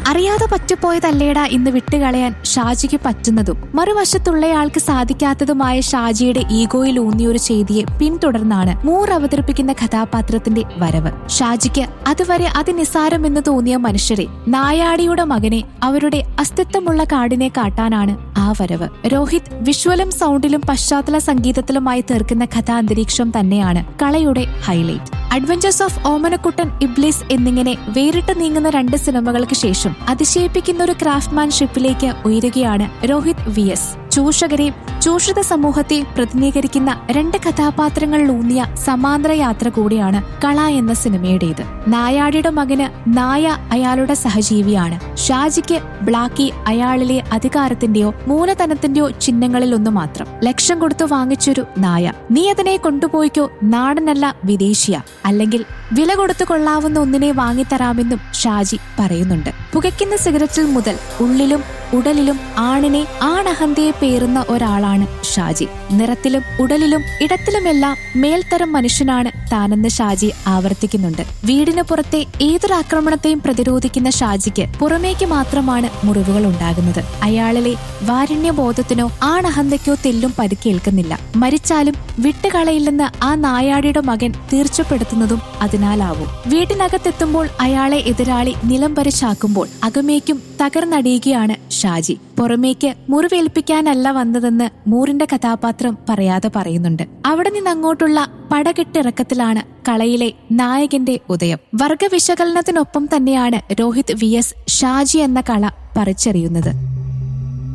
അറിയാതെ പറ്റിപ്പോയതല്ലേടാ ഇന്ന് വിട്ടുകളയാൻ ഷാജിക്ക് പറ്റുന്നതും മറുവശത്തുള്ളയാൾക്ക് സാധിക്കാത്തതുമായ ഷാജിയുടെ ഈഗോയിൽ ഊന്നിയൊരു ചെയ്തിയെ പിന്തുടർന്നാണ് മൂർ അവതരിപ്പിക്കുന്ന കഥാപാത്രത്തിന്റെ വരവ് ഷാജിക്ക് അതുവരെ അതിനിസാരമെന്ന് തോന്നിയ മനുഷ്യരെ നായാടിയുടെ മകനെ അവരുടെ അസ്തിത്വമുള്ള കാടിനെ കാട്ടാനാണ് ആ വരവ് രോഹിത് വിഷ്വലും സൗണ്ടിലും പശ്ചാത്തല സംഗീതത്തിലുമായി തീർക്കുന്ന കഥാന്തരീക്ഷം തന്നെയാണ് കളയുടെ highlight adventures of Omanakuttan Iblis എന്നിങ്ങനെ വേറിട്ട് നീങ്ങുന്ന രണ്ട് സിനിമകൾക്ക് ശേഷം അതിശയിപ്പിക്കുന്ന ഒരു ക്രാഫ്റ്റ്മാൻഷിപ്പിലേക്ക് ഉയരുകയാണ് രോഹിത് വി എസ് ചൂഷകരെയും ചൂഷിത സമൂഹത്തെ പ്രതിനിധീകരിക്കുന്ന രണ്ട് കഥാപാത്രങ്ങളിലൂന്നിയ സമാന്തര യാത്ര കൂടിയാണ് കള എന്ന സിനിമയുടേത് നായാടിയുടെ മകന് നായ അയാളുടെ സഹജീവിയാണ് ഷാജിക്ക് ബ്ലാക്കി അയാളിലെ അധികാരത്തിന്റെയോ മൂലധനത്തിന്റെയോ ചിഹ്നങ്ങളിൽ ഒന്ന് മാത്രം ലക്ഷം കൊടുത്തു വാങ്ങിച്ചൊരു നായ നീ അതിനെ കൊണ്ടുപോയിക്കോ നാടനല്ല വിദേശിയ അല്ലെങ്കിൽ വില കൊടുത്തു കൊള്ളാവുന്ന ഒന്നിനെ വാങ്ങിത്തരാമെന്നും ഷാജി പറയുന്നുണ്ട് പുകയ്ക്കുന്ന സിഗരറ്റിൽ മുതൽ ഉള്ളിലും ഉടലിലും ആണിനെ ആണഹന്തയെ പേറുന്ന ഒരാളാണ് ഷാജി നിറത്തിലും ഉടലിലും ഇടത്തിലുമെല്ലാം മേൽത്തരം മനുഷ്യനാണ് താനെന്ന് ഷാജി ആവർത്തിക്കുന്നുണ്ട് വീടിന് പുറത്തെ ഏതൊരു ആക്രമണത്തെയും പ്രതിരോധിക്കുന്ന ഷാജിക്ക് പുറമേക്ക് മാത്രമാണ് മുറിവുകൾ ഉണ്ടാകുന്നത് അയാളിലെ വാരണ്യബോധത്തിനോ ആണഹന്തയ്ക്കോ തെല്ലും പരിക്കേൽക്കുന്നില്ല മരിച്ചാലും വിട്ടുകളയില്ലെന്ന് ആ നായാടിയുടെ മകൻ തീർച്ചപ്പെടുത്തുന്നതും അതിനാലാവും വീട്ടിനകത്തെത്തുമ്പോൾ അയാളെ എതിരാളി നിലം പരിച്ചാക്കുമ്പോൾ അകമേക്കും തകർന്നടിയുകയാണ് ഷാജി പുറമേക്ക് മുറിവേൽപ്പിക്കാനല്ല വന്നതെന്ന് മൂറിന്റെ കഥാപാത്രം പറയാതെ പറയുന്നുണ്ട് അവിടെ നിന്നങ്ങോട്ടുള്ള പടകെട്ടിറക്കത്തിലാണ് കളയിലെ നായകന്റെ ഉദയം വർഗ വിശകലനത്തിനൊപ്പം തന്നെയാണ് രോഹിത് വി എസ് ഷാജി എന്ന കള പറിച്ചറിയുന്നത്